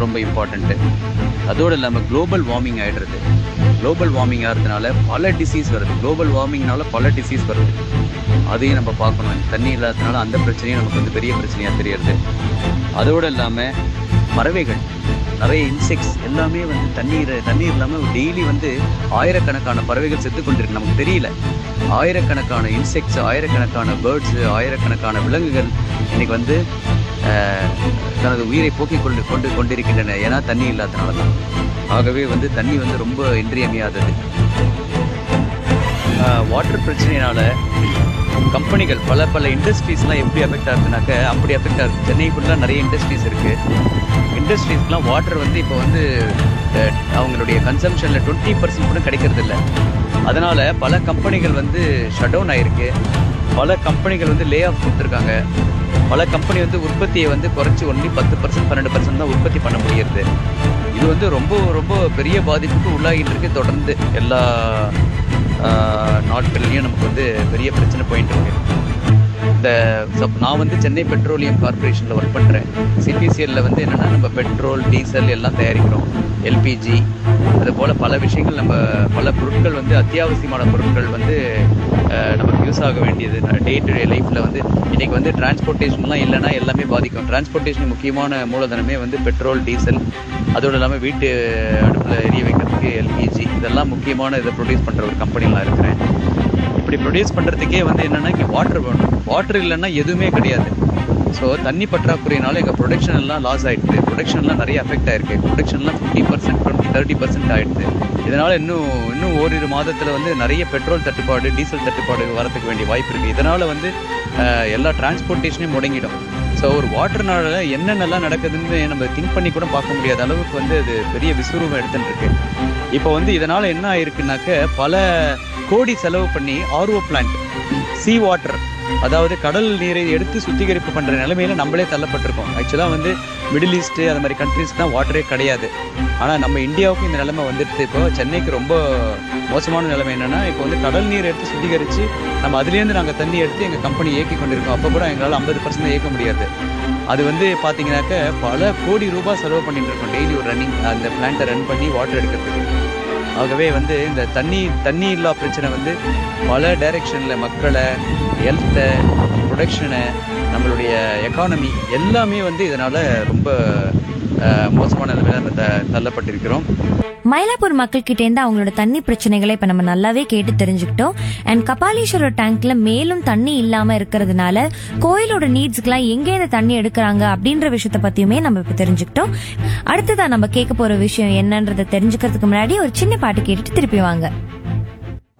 ரொம்ப இம்பார்ட்டண்ட்டு அதோடு இல்லாமல் குளோபல் வார்மிங் ஆகிடுறது குளோபல் வார்மிங் ஆகிறதுனால பல டிசீஸ் வருது குளோபல் வார்மிங்னால பல டிசீஸ் வருது அதையும் நம்ம பார்க்கணும் தண்ணி இல்லாததுனால அந்த பிரச்சனையும் நமக்கு வந்து பெரிய பிரச்சனையாக தெரியறது அதோடு இல்லாமல் பறவைகள் நிறைய இன்செக்ட்ஸ் எல்லாமே வந்து தண்ணீர் தண்ணீர் இல்லாமல் டெய்லி வந்து ஆயிரக்கணக்கான பறவைகள் செத்து கொண்டிருக்கு நமக்கு தெரியல ஆயிரக்கணக்கான இன்செக்ட்ஸ் ஆயிரக்கணக்கான பேர்ட்ஸ் ஆயிரக்கணக்கான விலங்குகள் இன்னைக்கு வந்து ஆஹ், தனது உயிரை போக்கிக் கொண்டு கொண்டு கொண்டிருக்கின்றன ஏன்னா தண்ணி இல்லாதனால தான் ஆகவே வந்து தண்ணி வந்து ரொம்ப இன்றியமையாதது வாட்டர் பிரச்சனையினால கம்பெனிகள் பல பல இண்டஸ்ட்ரீஸ்லாம் எப்படி அஃபெக்ட் ஆகுதுனாக்க அப்படி அஃபெக்ட் ஆகுது சென்னை ஃபுல்லாக நிறைய இண்டஸ்ட்ரீஸ் இருக்கு இண்டஸ்ட்ரீஸ்க்குலாம் வாட்டர் வந்து இப்போ வந்து அஹ், அவங்களுடைய கன்சம்ஷனில் டுவெண்ட்டி பர்சன்ட் கூட கிடைக்கிறது இல்ல அதனால பல கம்பெனிகள் வந்து ஷட் டவுன் ஆயிருக்கு பல கம்பெனிகள் வந்து லே ஆஃப் கொடுத்துருக்காங்க பல கம்பெனி வந்து உற்பத்தியை வந்து குறைச்சி ஒன்லி பத்து பர்சன்ட் பன்னெண்டு பர்சன்ட் தான் உற்பத்தி பண்ண முடியுது இது வந்து ரொம்ப ரொம்ப பெரிய பாதிப்புக்கு உள்ளாகிட்டு இருக்கு தொடர்ந்து எல்லா ஆஹ், நாட்கள்லயும் நமக்கு வந்து பெரிய பிரச்சனை போயிட்டு இருக்கு இந்த சப் நான் வந்து சென்னை பெட்ரோலியம் கார்ப்பரேஷனில் ஒர்க் பண்ணுறேன் சிபிசிஎல்ல வந்து என்னென்னா நம்ம பெட்ரோல் டீசல் எல்லாம் தயாரிக்கிறோம் எல்பிஜி அது போல் பல விஷயங்கள் நம்ம பல பொருட்கள் வந்து அத்தியாவசியமான பொருட்கள் வந்து அஹ், நமக்கு யூஸ் ஆக வேண்டியது டே டு டே லைஃப்பில் வந்து இன்றைக்கி வந்து டிரான்ஸ்போர்ட்டேஷன்லாம் இல்லைன்னா எல்லாமே பாதிக்கும் டிரான்ஸ்போர்ட்டேஷன் முக்கியமான மூலதனமே வந்து பெட்ரோல் டீசல் அதோடு இல்லாமல் வீட்டு அடுப்பில் எரிய வைக்கிறதுக்கு எல்பிஜி இதெல்லாம் முக்கியமான இதை ப்ரொடியூஸ் பண்ணுற ஒரு கம்பெனியில் நான் இருக்கிறேன் இப்படி ப்ரொடியூஸ் பண்ணுறதுக்கே வந்து என்னென்னா இங்கே வாட்டர் வேணும் வாட்டர் இல்லைன்னா எதுவுமே கிடையாது ஸோ தண்ணி பற்றாக்குறையினால எங்கள் ப்ரொடக்ஷன் எல்லாம் லாஸ் ஆயிடுது ப்ரொடக்ஷன்லாம் நிறைய அஃபெக்ட் ஆயிருக்கு ப்ரொடக்ஷன்லாம் fifty percent twenty thirty percent ஆயிடுது இதனால் இன்னும் இன்னும் ஓரிரு மாதத்தில் வந்து நிறைய பெட்ரோல் தட்டுப்பாடு டீசல் தட்டுப்பாடு வரதுக்கு வேண்டிய வாய்ப்பு இருக்குது இதனால் வந்து அஹ், எல்லா டிரான்ஸ்போர்ட்டேஷனையும் முடங்கிடும் ஸோ ஒரு வாட்டர்னால என்னென்னலாம் நடக்குதுன்னு நம்ம திங்க் பண்ணி கூட பார்க்க முடியாத அளவுக்கு வந்து அது பெரிய விஸ்வரூபம் எடுத்துட்டு இருக்கு இப்போ வந்து இதனால என்ன ஆயிருக்குனாக்க பல கோடி செலவு பண்ணி ஆர்ஓ பிளான்ட் சீ வாட்டர் அதாவது கடல் நீரை எடுத்து சுத்திகரிப்பு பண்ற நிலைமையில நம்மளே தள்ளப்பட்டிருக்கோம் ஆக்சுவலா வந்து மிடில் ஈஸ்ட் அந்த மாதிரி கண்ட்ரீஸ்க்கு தான் வாட்டரே கிடையாது ஆனா நம்ம இந்தியாவுக்கு இந்த நிலைமை வந்துடுது இப்போ சென்னைக்கு ரொம்ப மோசமான நிலைமை என்னன்னா இப்போ வந்து கடல் நீர் எடுத்து சுத்திகரிச்சு நம்ம அதுலேருந்து நாங்கள் தண்ணி எடுத்து எங்கள் கம்பெனி இயக்கி கொண்டிருக்கோம் அப்போ கூட எங்களால் ஐம்பது பர்சன்ட் இயக்க முடியாது அது வந்து பார்த்தீங்கன்னாக்க பல கோடி ரூபாய் செலவு பண்ணிட்டு இருக்கோம் டெய்லி ஒரு ரன்னிங் அந்த பிளான்ட்டை ரன் பண்ணி வாட்டர் எடுக்கிறதுக்கு ஆகவே வந்து இந்த தண்ணி தண்ணி இல்லா பிரச்சனை வந்து பல டைரெக்ஷனில் மக்களை ஹெல்த்தை ப்ரொடக்ஷனை நம்மளுடைய எக்கானமி எல்லாமே வந்து இதனால் ரொம்ப அஹ், மோசமான நிலைமையில நம்ம த தள்ளப்பட்டிருக்கிறோம் மயிலாப்பூர் மக்கள் கிட்ட இருந்து அவங்களோட தண்ணி பிரச்சனைகளை இப்ப நம்ம நல்லாவே கேட்டு தெரிஞ்சுக்கிட்டோம் அண்ட் கபாலீஸ்வரர் டேங்க்ல மேலும் தண்ணி இல்லாம இருக்கிறதுனால கோயிலோட நீட்ஸ்க்குலாம் எங்க இருந்து தண்ணி எடுக்கிறாங்க அப்படின்ற விஷயத்த பத்தியுமே நம்ம இப்ப தெரிஞ்சுக்கிட்டோம் அடுத்ததா நம்ம கேட்க போற விஷயம் என்னன்றதை தெரிஞ்சுக்கிறதுக்கு முன்னாடி ஒரு சின்ன பாட்டு கேட்டுட்டு திருப்பி வாங்க